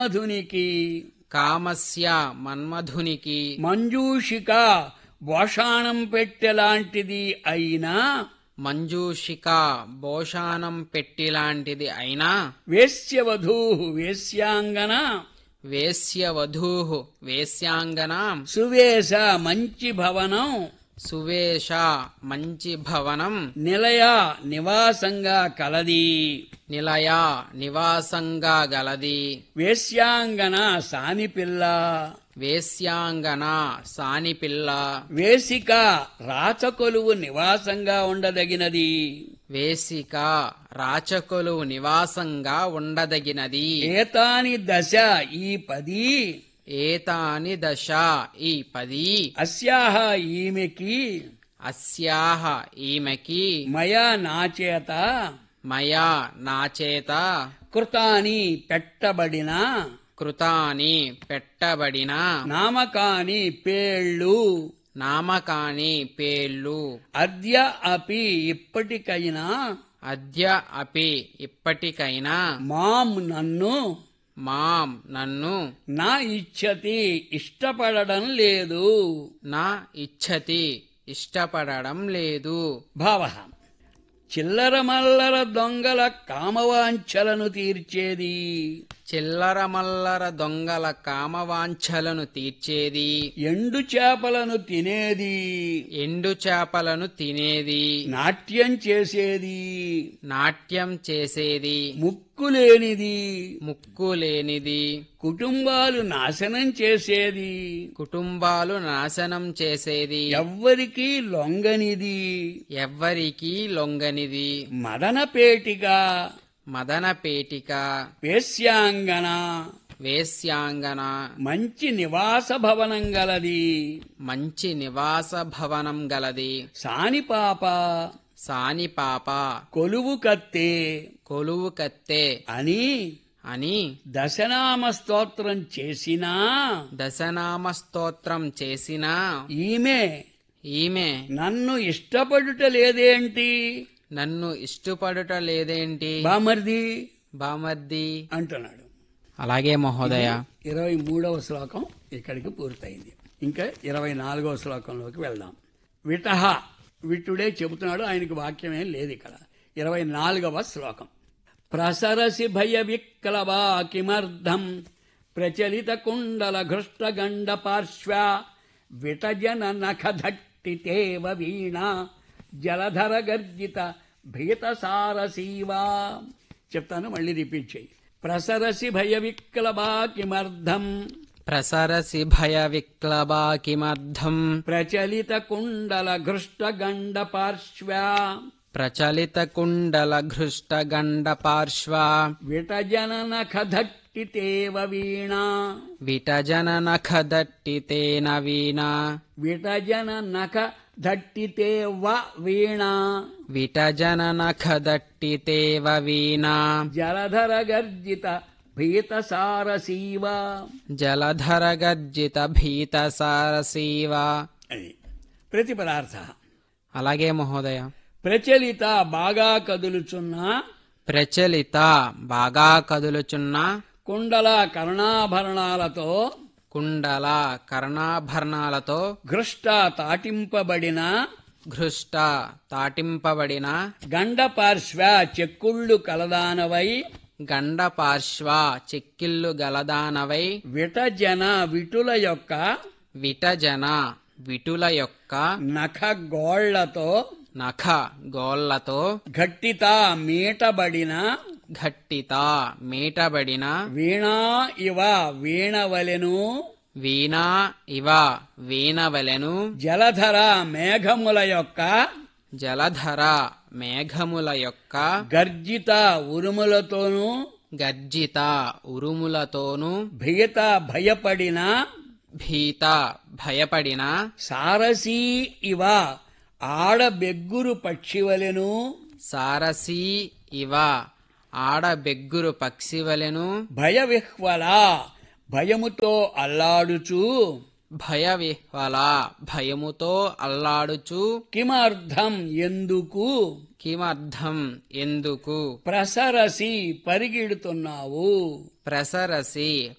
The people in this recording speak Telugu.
మధునికి కామస్య మన్మధునికి మంజూషిక భోషాణం పెట్టెలాంటిది అయినా మంజూషిక భోషానం పెట్టిలాంటిది అయినా వేశ్యవధూ వేశ్యాంగన వేశ్యవధూ వేశ్యాంగనాం సువేశ మంచి భవనం సువేష మంచి భవనం నిలయ నివాసంగా కలది నిలయ నివాసంగా గలది వేశ్యాంగన సానిపిల్ల వేశ్యాంగన సానిపిల్ల వేసిక రాచకొలువు నివాసంగా ఉండదగినది వేసిక రాచకులు నివాసంగా ఉండదగినది ఏతాని దశ ఈ పది ఏతాని దశ ఈ పది అస్యాహ ఈమెకి అస్యాహ ఈమెకి మయా నాచేత మయా నాచేత కృతాని పెట్టబడిన కృతాని పెట్టబడిన నామకాని పేళ్ళు నామకాని పేర్లు అద్య అపి ఇప్పటికైనా అద్య అపి ఇప్పటికైనా మాం నన్ను మాం నన్ను నా ఇచ్చతి ఇష్టపడడం లేదు నా ఇచ్చతి ఇష్టపడడం లేదు భావ చిల్లర మల్లర దొంగల కామవాంఛలను తీర్చేది చిల్లర మల్లర దొంగల కామవాంఛలను తీర్చేది ఎండు చేపలను తినేది ఎండు చేపలను తినేది నాట్యం చేసేది నాట్యం చేసేది ముక్కు లేనిది ముక్కు లేనిది కుటుంబాలు నాశనం చేసేది కుటుంబాలు నాశనం చేసేది ఎవ్వరికీ లొంగనిది ఎవ్వరికీ లొంగనిది మదనపేటిగా మదనపేటిక వేశ్యాంగన వేశ్యాంగన మంచి నివాస భవనం గలది మంచి నివాస భవనం గలది సానిపాప సానిపాప కొలువు కత్తే కొలువు కత్తె అని అని దశనామ స్తోత్రం చేసినా దశనామ స్తోత్రం చేసిన ఈమె ఈమె నన్ను ఇష్టపడుట లేదేంటి నన్ను ఇష్టపడుట లేదేంటి బామర్ది బామర్ది అంటున్నాడు అలాగే మహోదయ ఇరవై మూడవ శ్లోకం ఇక్కడికి పూర్తయింది ఇంకా ఇరవై నాలుగవ శ్లోకంలోకి వెళ్దాం విటహ విటుడే చెబుతున్నాడు ఆయనకి వాక్యమేం లేదు ఇక్కడ ఇరవై నాలుగవ శ్లోకం ప్రసరసి భయ విక్లవా కిమర్థం ప్రచలిత కుండల ఘృష్టగండ పార్శ్వ విటజన నఖధట్టితేవ వీణ జలధర గర్జిత భీతసారసీవా చెప్తాను మళ్ళీ రిపీట్ చేయి ప్రసరసి భయ విక్లవా కిమర్థం ప్రసరసి భయ విక్లబా కిమర్థం ప్రచలిత కుండల ఘృష్టగండ పార్శ్వ ప్రచలిత కుండల ఘృష్ట గండ పార్శ్వ విటజన నఖధట్టితేవ వీణ విటజన నఖ దట్టితేన వీణ విటజన నఖ ధట్టితేవ వీణ విటజన నఖ దట్టితేవ వీణ జలధర గర్జిత భీతసారసీవ జలధర గర్జిత భీత సారసీవ అది ప్రతి పదార్థ అలాగే మహోదయ ప్రచలిత బాగా కదులుచున్న ప్రచలిత బాగా కదులుచున్న కుండల కర్ణాభరణాలతో కుండల కర్ణాభరణాలతో ఘృష్ట తాటింపబడిన ఘృష్ట తాటింపబడిన గండ పార్శ్వ చెక్కుళ్ళు కలదానవై గండ పార్శ్వ చెక్కిళ్ళు గలదానవై విటజన విటుల యొక్క విటజన విటుల యొక్క నఖ గోళ్లతో నఖ గోళ్లతో ఘట్టిత మీటబడిన ఘట్టిత మీటబడిన వీణా ఇవ వీణవలెను వీణా ఇవ వీణవలెను జలధర మేఘముల యొక్క జలధర మేఘముల యొక్క గర్జిత ఉరుములతోనూ గర్జిత ఉరుములతోనూ భీత భయపడిన భీత భయపడిన సారసీ ఇవ ఆడబెగ్గురు పక్షివలెను సారసీ ఇవ ఆడబెగ్గురు పక్షివలెను భయవిహ్వల భయముతో అల్లాడుచు భయవిహ్వల భయముతో అల్లాడుచు కిమర్థం ఎందుకు కిమర్థం ఎందుకు ప్రసరసి పరిగెడుతున్నావు ప్రసరసి